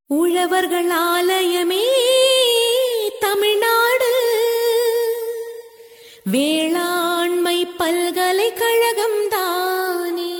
உழவர்கள் ஆலயமே தமிழ்நாடு வேளாண்மை பல்கலைக்கழகம் தானே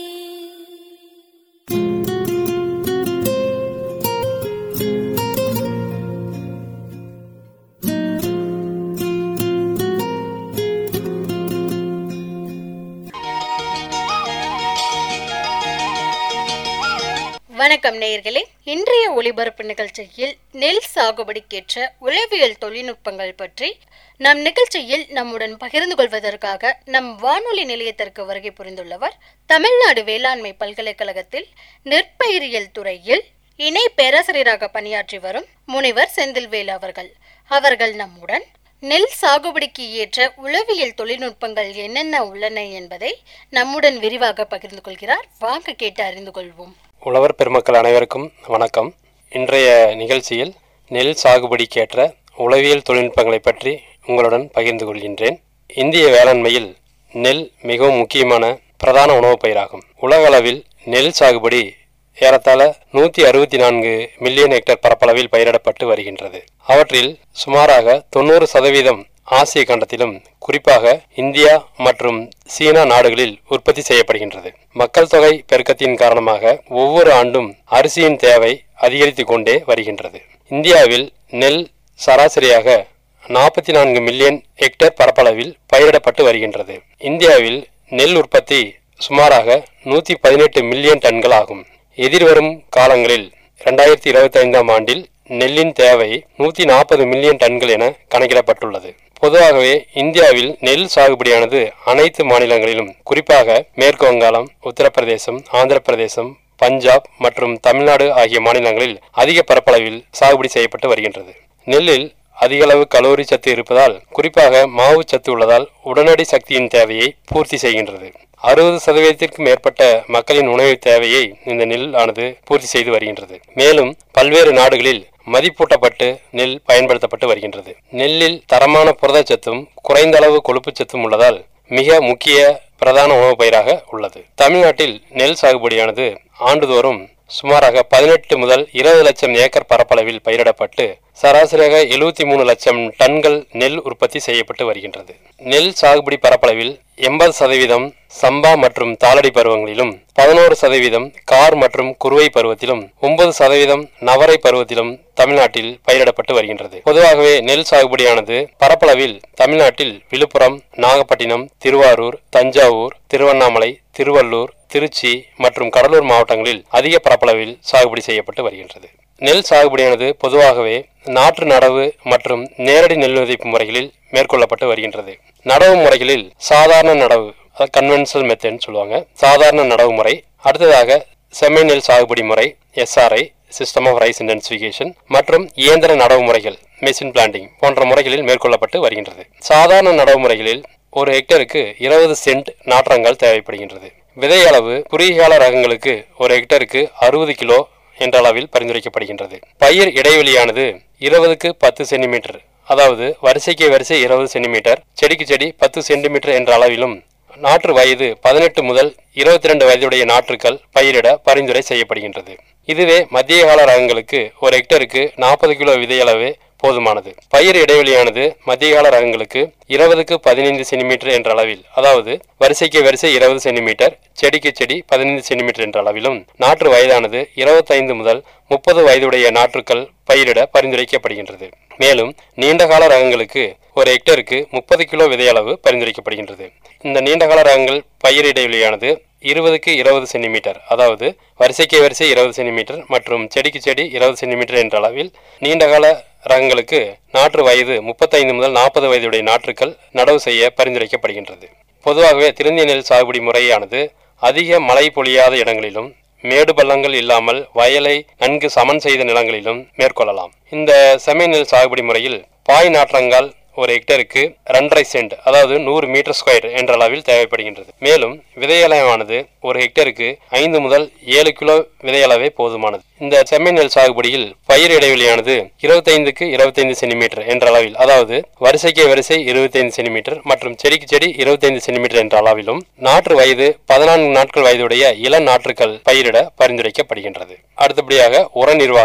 வணக்கம் நேயர்களே இன்றைய ஒளிபரப்பு நிகழ்ச்சியில் நெல் சாகுபடிக்கேற்ற உளவியல் தொழில்நுட்பங்கள் பற்றி நம் நிகழ்ச்சியில் நம்முடன் பகிர்ந்து கொள்வதற்காக நம் வானொலி நிலையத்திற்கு வருகை புரிந்துள்ளவர் தமிழ்நாடு வேளாண்மை பல்கலைக்கழகத்தில் நெற்பயிரியல் துறையில் இணை பேராசிரியராக பணியாற்றி வரும் முனைவர் செந்தில்வேல் அவர்கள் அவர்கள் நம்முடன் நெல் சாகுபடிக்கு ஏற்ற உளவியல் தொழில்நுட்பங்கள் என்னென்ன உள்ளன என்பதை நம்முடன் விரிவாக பகிர்ந்து கொள்கிறார் வாங்க கேட்டு அறிந்து கொள்வோம் உழவர் பெருமக்கள் அனைவருக்கும் வணக்கம் இன்றைய நிகழ்ச்சியில் நெல் சாகுபடிக்கேற்ற உளவியல் தொழில்நுட்பங்களை பற்றி உங்களுடன் பகிர்ந்து கொள்கின்றேன் இந்திய வேளாண்மையில் நெல் மிகவும் முக்கியமான பிரதான உணவுப் பயிராகும் உலக அளவில் நெல் சாகுபடி ஏறத்தாழ நூற்றி அறுபத்தி நான்கு மில்லியன் ஹெக்டேர் பரப்பளவில் பயிரிடப்பட்டு வருகின்றது அவற்றில் சுமாராக தொண்ணூறு சதவீதம் ஆசிய கண்டத்திலும் குறிப்பாக இந்தியா மற்றும் சீனா நாடுகளில் உற்பத்தி செய்யப்படுகின்றது மக்கள் தொகை பெருக்கத்தின் காரணமாக ஒவ்வொரு ஆண்டும் அரிசியின் தேவை அதிகரித்து கொண்டே வருகின்றது இந்தியாவில் நெல் சராசரியாக நாற்பத்தி நான்கு மில்லியன் ஹெக்டேர் பரப்பளவில் பயிரிடப்பட்டு வருகின்றது இந்தியாவில் நெல் உற்பத்தி சுமாராக நூற்றி பதினெட்டு மில்லியன் டன்கள் ஆகும் எதிர்வரும் காலங்களில் ரெண்டாயிரத்தி இருபத்தி ஐந்தாம் ஆண்டில் நெல்லின் தேவை நூற்றி நாற்பது மில்லியன் டன்கள் என கணக்கிடப்பட்டுள்ளது பொதுவாகவே இந்தியாவில் நெல் சாகுபடியானது அனைத்து மாநிலங்களிலும் குறிப்பாக மேற்கு வங்காளம் உத்தரப்பிரதேசம் ஆந்திர பிரதேசம் பஞ்சாப் மற்றும் தமிழ்நாடு ஆகிய மாநிலங்களில் அதிக பரப்பளவில் சாகுபடி செய்யப்பட்டு வருகின்றது நெல்லில் அதிகளவு கலோரி சத்து இருப்பதால் குறிப்பாக மாவு சத்து உள்ளதால் உடனடி சக்தியின் தேவையை பூர்த்தி செய்கின்றது அறுபது சதவீதத்திற்கும் மேற்பட்ட மக்களின் உணவு தேவையை இந்த நெல் ஆனது பூர்த்தி செய்து வருகின்றது மேலும் பல்வேறு நாடுகளில் மதிப்பூட்டப்பட்டு நெல் பயன்படுத்தப்பட்டு வருகின்றது நெல்லில் தரமான புரதச்சத்தும் குறைந்த அளவு கொழுப்புச்சத்தும் உள்ளதால் மிக முக்கிய பிரதான உணவுப் பயிராக உள்ளது தமிழ்நாட்டில் நெல் சாகுபடியானது ஆண்டுதோறும் சுமாராக பதினெட்டு முதல் இருபது லட்சம் ஏக்கர் பரப்பளவில் பயிரிடப்பட்டு சராசரியாக எழுபத்தி மூணு லட்சம் டன்கள் நெல் உற்பத்தி செய்யப்பட்டு வருகின்றது நெல் சாகுபடி பரப்பளவில் எண்பது சதவீதம் சம்பா மற்றும் தாளடி பருவங்களிலும் பதினோரு சதவீதம் கார் மற்றும் குறுவை பருவத்திலும் ஒன்பது சதவீதம் நவரை பருவத்திலும் தமிழ்நாட்டில் பயிரிடப்பட்டு வருகின்றது பொதுவாகவே நெல் சாகுபடியானது பரப்பளவில் தமிழ்நாட்டில் விழுப்புரம் நாகப்பட்டினம் திருவாரூர் தஞ்சாவூர் திருவண்ணாமலை திருவள்ளூர் திருச்சி மற்றும் கடலூர் மாவட்டங்களில் அதிக பரப்பளவில் சாகுபடி செய்யப்பட்டு வருகின்றது நெல் சாகுபடியானது பொதுவாகவே நாற்று நடவு மற்றும் நேரடி நெல் விதைப்பு முறைகளில் மேற்கொள்ளப்பட்டு வருகின்றது நடவு முறைகளில் சாதாரண நடவு கன்வென்ஷனல் மெத்தட்னு சொல்லுவாங்க சாதாரண நடவு முறை அடுத்ததாக செம்மை நெல் சாகுபடி முறை SRI system of rice intensification மற்றும் இயந்திர நடவு முறைகள் மெஷின் பிளான்டிங் போன்ற முறைகளில் மேற்கொள்ளப்பட்டு வருகின்றது சாதாரண நடவு முறைகளில் ஒரு ஹெக்டருக்கு இருபது சென்ட் நாற்றங்கள் தேவைப்படுகின்றது விதை அளவு குறுகிய கால ரகங்களுக்கு ஒரு ஹெக்டருக்கு அறுபது கிலோ என்ற அளவில் பரிந்துரைக்கப்படுகின்றது பயிர் இடைவெளியானது இருபதுக்கு பத்து சென்டிமீட்டர் அதாவது வரிசைக்கு வரிசை இருபது சென்டிமீட்டர் செடிக்கு செடி பத்து சென்டிமீட்டர் என்ற அளவிலும் நாற்று வயது பதினெட்டு முதல் இருபத்தி ரெண்டு வயதுடைய நாற்றுக்கள் பயிரிட பரிந்துரை செய்யப்படுகின்றது இதுவே மத்திய கால ரகங்களுக்கு ஒரு ஹெக்டருக்கு நாற்பது கிலோ விதையளவு போதுமானது பயிர் இடைவெளியானது மத்திய கால ரகங்களுக்கு இருபதுக்கு பதினைந்து சென்டிமீட்டர் என்ற அளவில் அதாவது வரிசைக்கு வரிசை இருபது சென்டிமீட்டர் செடிக்கு செடி பதினைந்து சென்டிமீட்டர் என்ற அளவிலும் நாற்று வயதானது இருபத்தைந்து முதல் முப்பது வயதுடைய நாற்றுக்கள் பயிரிட பரிந்துரைக்கப்படுகின்றது மேலும் நீண்டகால ரகங்களுக்கு ஒரு ஹெக்டருக்கு முப்பது கிலோ விதையளவு பரிந்துரைக்கப்படுகின்றது இந்த நீண்டகால ரகங்கள் பயிர் இடைவெளியானது இருபதுக்கு இருபது சென்டிமீட்டர் அதாவது வரிசைக்கு வரிசை இருபது சென்டிமீட்டர் மற்றும் செடிக்கு செடி இருபது சென்டிமீட்டர் என்ற அளவில் நீண்டகால ரகங்களுக்கு நாற்று வயது முப்பத்தைந்து முதல் நாற்பது வயதுடைய நாற்றுக்கள் நடவு செய்ய பரிந்துரைக்கப்படுகின்றது பொதுவாகவே திருந்திய நெல் சாகுபடி முறையானது அதிக மழை பொழியாத இடங்களிலும் மேடு பள்ளங்கள் இல்லாமல் வயலை நன்கு சமன் செய்த நிலங்களிலும் மேற்கொள்ளலாம் இந்த செம்மை நெல் சாகுபடி முறையில் பாய் நாற்றங்கால் ஒரு ஹெக்டருக்கு ரெண்டரை சென்ட் அதாவது நூறு மீட்டர் ஸ்கொயர் என்ற அளவில் தேவைப்படுகின்றது மேலும் விதையளவானது ஒரு ஹெக்டருக்கு ஐந்து முதல் ஏழு கிலோ விதையளவே போதுமானது இந்த செம்மை நெல் சாகுபடியில் பயிர் இடைவெளியானது இருபத்தைந்துக்கு இருபத்தைந்து சென்டிமீட்டர் என்ற அளவில் அதாவது வரிசைக்கு வரிசை இருபத்தைந்து சென்டிமீட்டர் மற்றும் செடிக்கு செடி இருபத்தைந்து சென்டிமீட்டர் என்ற அளவிலும் நாற்று வயது பதினான்கு நாட்கள் வயதுடைய இள நாற்றுக்கள் பயிரிட பரிந்துரைக்கப்படுகின்றது அடுத்தபடியாக உர நிர்வாகம்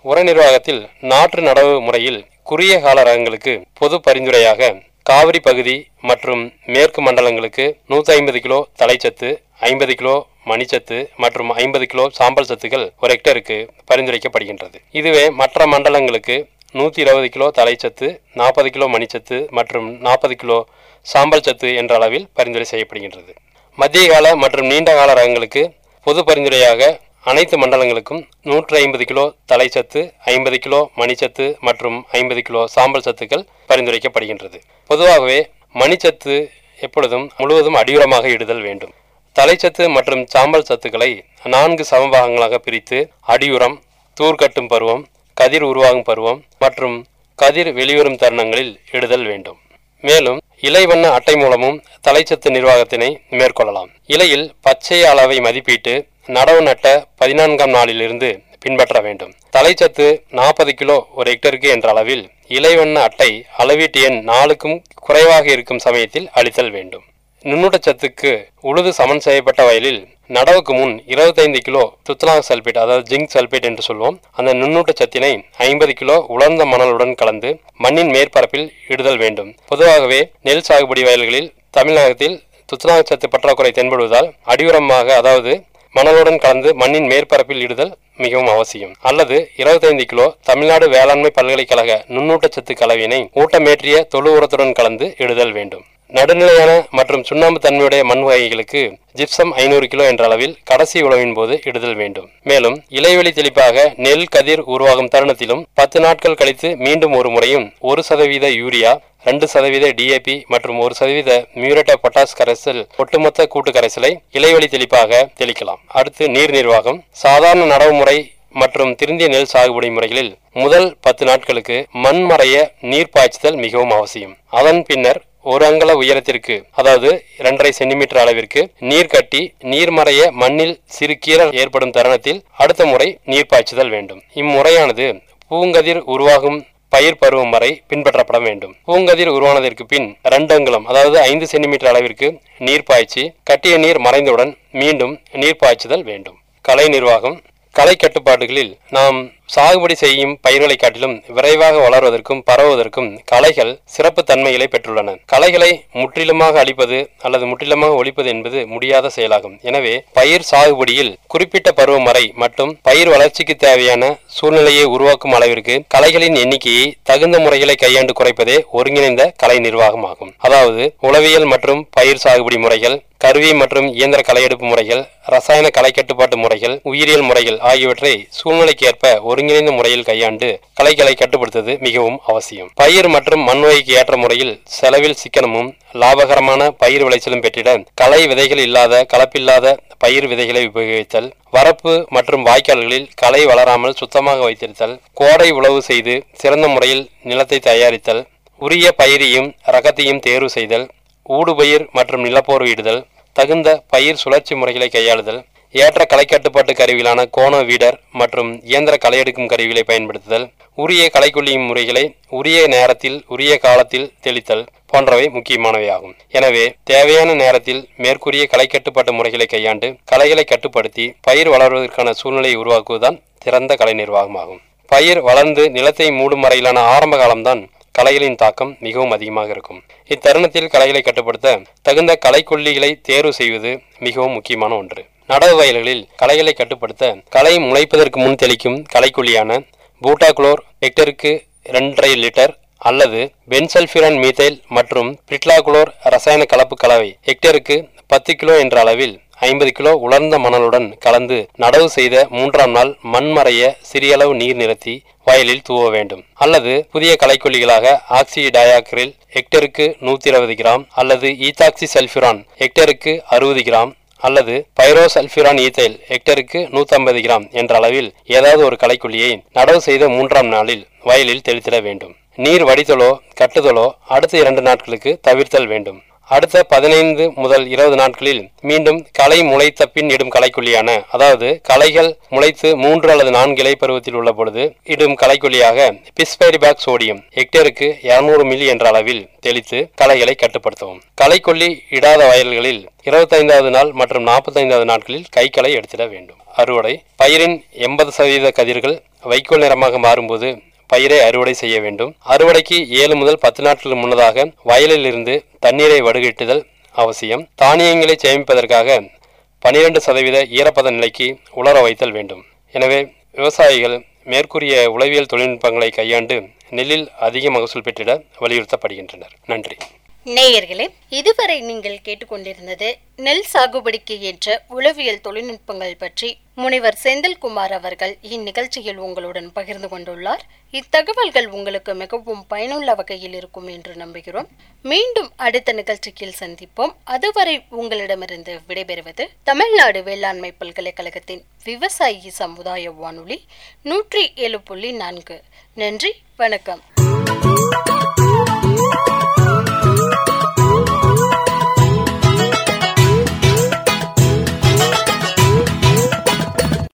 உர நிர்வாகத்தில் நாற்று நடவு முறையில் குறுகிய கால ரகங்களுக்கு பொது பரிந்துரையாக காவிரி பகுதி மற்றும் மேற்கு மண்டலங்களுக்கு நூற்றி ஐம்பது கிலோ தலைச்சத்து ஐம்பது கிலோ மணிச்சத்து மற்றும் ஐம்பது கிலோ சாம்பல் சத்துக்கள் ஒரு ஹெக்டருக்கு பரிந்துரைக்கப்படுகின்றது இதுவே மற்ற மண்டலங்களுக்கு நூற்றி இருபது கிலோ தலைச்சத்து நாற்பது கிலோ மணிச்சத்து மற்றும் நாற்பது கிலோ சாம்பல் சத்து என்ற அளவில் பரிந்துரை செய்யப்படுகின்றது மத்திய கால மற்றும் நீண்ட கால ரகங்களுக்கு பொது பரிந்துரையாக அனைத்து மண்டலங்களுக்கும் நூற்றி ஐம்பது கிலோ தலைச்சத்து ஐம்பது கிலோ மணிச்சத்து மற்றும் ஐம்பது கிலோ சாம்பல் சத்துக்கள் பரிந்துரைக்கப்படுகின்றது பொதுவாகவே மணிச்சத்து எப்பொழுதும் முழுவதும் அடியுரமாக இடுதல் வேண்டும் தலைச்சத்து மற்றும் சாம்பல் சத்துக்களை நான்கு சமபாகங்களாக பிரித்து அடியுரம் தூர்கட்டும் பருவம் கதிர் உருவாகும் பருவம் மற்றும் கதிர் வெளிவரும் தருணங்களில் இடுதல் வேண்டும் மேலும் இலை வண்ண அட்டை மூலமும் தலைச்சத்து நிர்வாகத்தினை மேற்கொள்ளலாம் இலையில் பச்சை அளவை மதிப்பீட்டு நடவு நட்ட பதினான்காம் நாளிலிருந்து பின்பற்ற வேண்டும் தலைச்சத்து நாற்பது கிலோ ஒரு ஹெக்டருக்கு என்ற அளவில் இலைவண்ண அட்டை அளவீட்டு எண் நாலுக்கும் குறைவாக இருக்கும் சமயத்தில் அளித்தல் வேண்டும் நுண்ணூட்டச்சத்துக்கு உழுது சமன் செய்யப்பட்ட வயலில் நடவுக்கு முன் இருபத்தைந்து கிலோ துத்தநாக சல்பேட் அதாவது ஜிங்க் சல்பேட் என்று சொல்வோம் அந்த நுண்ணூட்டச்சத்தினை ஐம்பது கிலோ உலர்ந்த மணலுடன் கலந்து மண்ணின் மேற்பரப்பில் இடுதல் வேண்டும் பொதுவாகவே நெல் சாகுபடி வயல்களில் தமிழகத்தில் துத்தநாக சத்து பற்றாக்குறை தென்படுவதால் அடியுரமாக அதாவது மணலுடன் கலந்து மண்ணின் மேற்பரப்பில் இடுதல் மிகவும் அவசியம் அல்லது இருபத்தைந்து கிலோ தமிழ்நாடு வேளாண்மை பல்கலைக்கழக நுண்ணூட்டச்சத்து கலவினை ஊட்டமேற்றிய தொழு உரத்துடன் கலந்து இடுதல் வேண்டும் நடுநிலையான மற்றும் சுண்ணாம்பு தன்மையுடைய மண் வகைகளுக்கு ஜிப்சம் ஐநூறு கிலோ என்ற அளவில் கடைசி உழவின் போது இடுதல் வேண்டும் மேலும் இலைவெளி தெளிப்பாக நெல் கதிர் உருவாகும் தருணத்திலும் பத்து நாட்கள் கழித்து மீண்டும் ஒரு முறையும் ஒரு சதவீத யூரியா ரெண்டு சதவீத டிஏபி மற்றும் ஒரு சதவீத மியூரேட் ஆஃப் பொட்டாஸ் கரைசல் ஒட்டுமொத்த கூட்டு கரைசலை இலைவெளி தெளிப்பாக தெளிக்கலாம் அடுத்து நீர் நிர்வாகம் சாதாரண நடவு முறை மற்றும் திருந்திய நெல் சாகுபடி முறைகளில் முதல் பத்து நாட்களுக்கு மண் மறைய நீர் பாய்ச்சுதல் மிகவும் அவசியம் அதன் பின்னர் ஒரு அங்கல உயரத்திற்கு அதாவது இரண்டரை சென்டிமீட்டர் அளவிற்கு நீர் கட்டி நீர் மறைய மண்ணில் சிறு கீறல் ஏற்படும் தருணத்தில் அடுத்த முறை நீர் பாய்ச்சுதல் வேண்டும் இம்முறையானது பூங்கதிர் உருவாகும் பயிர் பருவம் வரை பின்பற்றப்பட வேண்டும் பூங்கதிர் உருவானதற்கு பின் ரெண்டு அங்குலம் அதாவது ஐந்து சென்டிமீட்டர் அளவிற்கு நீர் பாய்ச்சி கட்டிய நீர் மறைந்தவுடன் மீண்டும் நீர் பாய்ச்சுதல் வேண்டும் கலை நிர்வாகம் கலை கட்டுப்பாடுகளில் நாம் சாகுபடி செய்யும் பயிர்களை காட்டிலும் விரைவாக வளர்வதற்கும் பரவுவதற்கும் களைகள் சிறப்பு தன்மைகளை பெற்றுள்ளன களைகளை முற்றிலுமாக அழிப்பது அல்லது முற்றிலுமாக ஒழிப்பது என்பது முடியாத செயலாகும் எனவே பயிர் சாகுபடியில் குறிப்பிட்ட பருவம் வரை மற்றும் பயிர் வளர்ச்சிக்கு தேவையான சூழ்நிலையை உருவாக்கும் அளவிற்கு களைகளின் எண்ணிக்கையை தகுந்த முறைகளை கையாண்டு குறைப்பதே ஒருங்கிணைந்த கலை நிர்வாகமாகும் அதாவது உளவியல் மற்றும் பயிர் சாகுபடி முறைகள் கருவி மற்றும் இயந்திர களையெடுப்பு முறைகள் ரசாயன களை கட்டுப்பாட்டு முறைகள் உயிரியல் முறைகள் ஆகியவற்றை சூழ்நிலைக்கு ஏற்ப ஒருங்கிணைந்த முறையில் கையாண்டு களைகளை கட்டுப்படுத்துவது மிகவும் அவசியம் பயிர் மற்றும் மண் வகைக்கு ஏற்ற முறையில் செலவில் சிக்கனமும் லாபகரமான பயிர் விளைச்சலும் பெற்றிட களை விதைகள் இல்லாத கலப்பில்லாத பயிர் விதைகளை உபயோகித்தல் வரப்பு மற்றும் வாய்க்கால்களில் களை வளராமல் சுத்தமாக வைத்திருத்தல் கோடை உழவு செய்து சிறந்த முறையில் நிலத்தை தயாரித்தல் உரிய பயிரையும் ரகத்தையும் தேர்வு செய்தல் ஊடுபயிர் மற்றும் நிலப்போர்வையிடுதல் தகுந்த பயிர் சுழற்சி முறைகளை கையாளுதல் ஏற்ற களை கட்டுப்பாட்டு கருவிகளான கோண வீடர் மற்றும் இயந்திர களை எடுக்கும் கருவிகளை பயன்படுத்துதல் உரிய களைக்கொல்லியும் முறைகளை உரிய நேரத்தில் உரிய காலத்தில் தெளித்தல் போன்றவை முக்கியமானவையாகும் எனவே தேவையான நேரத்தில் மேற்கூறிய களை கட்டுப்பாட்டு முறைகளை கையாண்டு களைகளை கட்டுப்படுத்தி பயிர் வளர்வதற்கான சூழ்நிலையை உருவாக்குவதுதான் சிறந்த கலை நிர்வாகமாகும் பயிர் வளர்ந்து நிலத்தை மூடும் வரையிலான ஆரம்ப காலம்தான் களைகளின் தாக்கம் மிகவும் அதிகமாக இருக்கும் இத்தருணத்தில் களைகளை கட்டுப்படுத்த தகுந்த களைக்கொல்லிகளை தேர்வு செய்வது மிகவும் முக்கியமான ஒன்று நடவு வயல்களில் களைகளை கட்டுப்படுத்த களை முளைப்பதற்கு முன் தெளிக்கும் களைக்கொல்லியான பூட்டாகுளோர் ஹெக்டருக்கு ரெண்டரை லிட்டர் அல்லது பென்சல்பிரான் மீதைல் மற்றும் பிரிட்லாகுளோர் ரசாயன கலப்பு கலவை ஹெக்டருக்கு பத்து கிலோ என்ற அளவில் ஐம்பது கிலோ உலர்ந்த மணலுடன் கலந்து நடவு செய்த மூன்றாம் நாள் மண் மறைய சிறியளவு நீர் நிறுத்தி வயலில் தூவ வேண்டும் அல்லது புதிய களைக்கொல்லிகளாக ஆக்சி டயாக்ரில் ஹெக்டருக்கு நூற்றி இருபது கிராம் அல்லது ஈத்தாக்சி சல்ஃபிரான் ஹெக்டருக்கு அறுபது கிராம் அல்லது பைரோசல்ஃபிரான் ஈத்தைல் ஹெக்டருக்கு 150 கிராம் என்ற அளவில் ஏதாவது ஒரு களைக்கொல்லியை நடவு செய்த மூன்றாம் நாளில் வயலில் தெளித்திட வேண்டும் நீர் வடிதலோ கட்டுதலோ அடுத்த இரண்டு நாட்களுக்கு தவிர்த்தல் வேண்டும் அடுத்த பதினைந்து முதல் இருபது நாட்களில் மீண்டும் களை முளைத்த பின் இடும் களைக்கொல்லியான அதாவது களைகள் முளைத்து மூன்று அல்லது நான்கு இலை பருவத்தில் உள்ள பொழுது இடும் களைக்கொல்லியாக பிஸ்பைரிபாக் சோடியம் ஹெக்டேருக்கு 200 மில்லி என்ற அளவில் தெளித்து களைகளை கட்டுப்படுத்தவும் களைக்கொல்லி இடாத வயல்களில் இருபத்தைந்தாவது நாள் மற்றும் நாற்பத்தைந்தாவது நாட்களில் கைகளை எடுத்திட வேண்டும் அறுவடை பயிரின் எண்பது சதவீத கதிர்கள் வைக்கோல் நிறமாக மாறும்போது பயிரை அறுவடை செய்ய வேண்டும் அறுவடைக்கு ஏழு முதல் பத்து நாட்கள் முன்னதாக வயலில் இருந்து தண்ணீரை வடிகட்டுதல் அவசியம் தானியங்களை சேமிப்பதற்காக பனிரெண்டு சதவீத ஈரப்பத நிலைக்கு உலர வைத்தல் வேண்டும் எனவே விவசாயிகள் மேற்கூறிய உளவியல் தொழில்நுட்பங்களை கையாண்டு நெல்லில் அதிக மகசூல் பெற்றிட வலியுறுத்தப்படுகின்றனர் நன்றி நேயர்களே இதுவரை நீங்கள் கேட்டுக்கொண்டிருந்தது நெல் சாகுபடிக்கு ஏற்ற உளவியல் தொழில்நுட்பங்கள் பற்றி முனைவர் செந்தில்குமார் அவர்கள் இந்நிகழ்ச்சியில் உங்களுடன் பகிர்ந்து கொண்டுள்ளார் இத்தகவல்கள் உங்களுக்கு மிகவும் பயனுள்ள வகையில் இருக்கும் என்று நம்புகிறோம் மீண்டும் அடுத்த நிகழ்ச்சியில் சந்திப்போம் அதுவரை உங்களிடமிருந்து விடைபெறுவது தமிழ்நாடு வேளாண்மை பல்கலைக்கழகத்தின் விவசாயி சமுதாய வானொலி நூற்றி ஏழு புள்ளி நான்கு நன்றி வணக்கம்